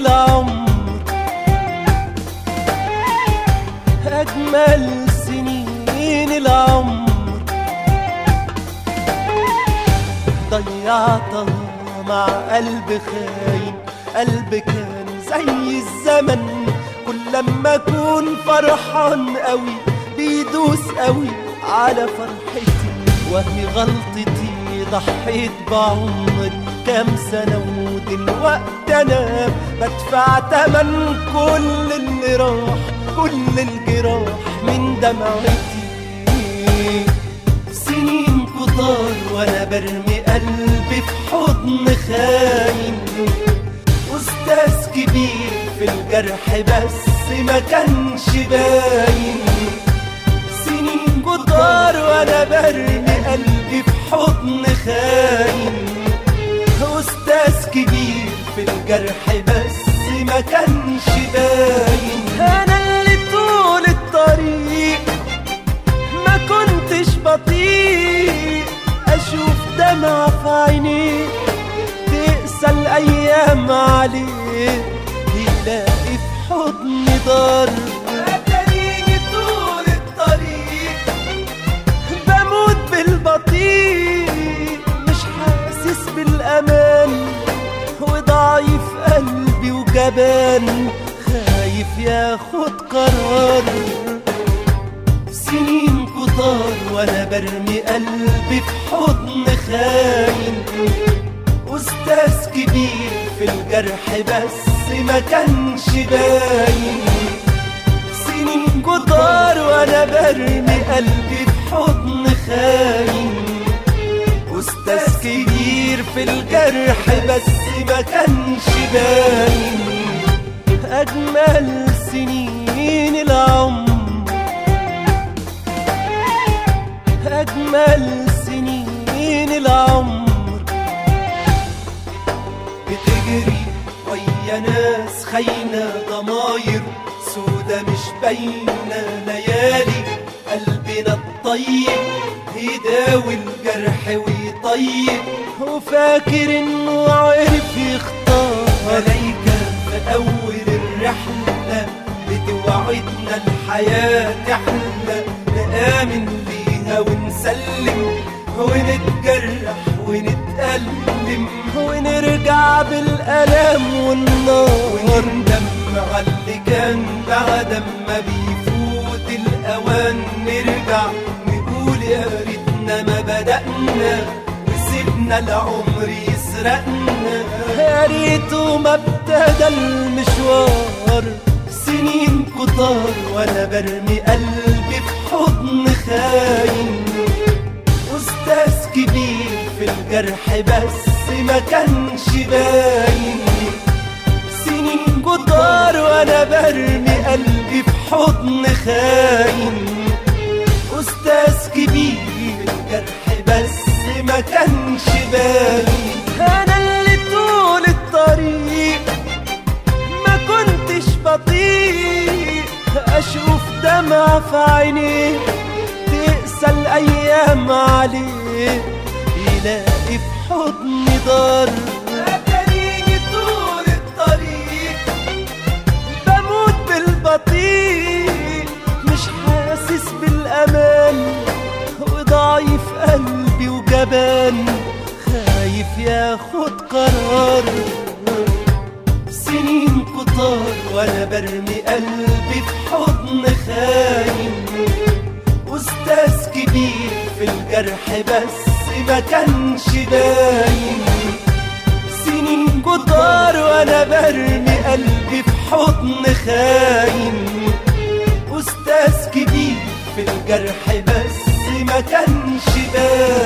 العمر أجمل سنين العمر ضيعتها مع قلب خاين قلب كان زي الزمن كل لما اكون فرحان قوي بيدوس قوي على فرحتي وهي غلطتي ضحيت بعمري كام سنة ودلوقتي أنا بدفع تمن كل اللي راح كل الجراح من دمعتي سنين كتار وانا برمي قلبي في حضن خاين استاذ كبير في الجرح بس ما كانش باين سنين كتار وانا برمي قلبي في حضن خاين استاذ كبير في الجرح بس ما كانش باين انا اللي طول الطريق ما كنتش بطيء اشوف دمع في عينيه تقسى الايام عليه يلاقي في حضني دار اتاريني طول الطريق بموت بالبطيء مش حاسس بالامان وضعيف قلبي وجبان خايف ياخد قرار سنين كتار وانا برمي قلبي في حضن خاين استاذ كبير في الجرح بس ما كانش باين سنين كتار وانا برمي قلبي في حضن خاين استاذ كبير في الجرح بس ما كانش باين اجمل سنين العمر أجمل سنين العمر بتجري ويا ناس خاينة ضماير سودة مش باينة ليالي قلبنا الطيب يداوي الجرح ويطيب وفاكر انه عرف يختار ملايكة في أول الرحلة بتوعدنا الحياة تحلى نآمن بيها ونسلم ونتجرح ونتألم ونرجع بالألم والنار وندم على اللي كان بعد ما بيفوت الأوان نرجع نقول يا ريتنا ما بدأنا وسيبنا العمر يسرقنا يا ريته ما ابتدى المشوار سنين كتار وانا برمي قلبي في حضن خاين استاذ كبير في الجرح بس ما كانش باين سنين كتار وانا برمي قلبي في حضن خاين استاذ كبير في الجرح بس ما كانش باين انا اللي طول الطريق ما كنتش بطيء اشوف دمع في عينيه تقسى الايام عليه يلاقي في حضني دار اتاريني طول الطريق بموت بالبطيء مش حاسس بالامان وضعيف قلبي وجبان خايف ياخد قرار سنين كتار وانا برمي قلبي في حضن خاين استاذ كبير في الجرح بس ما كانش باين سنين كتار وانا برمي قلبي في حضن خاين استاذ كبير في الجرح بس ما كانش باين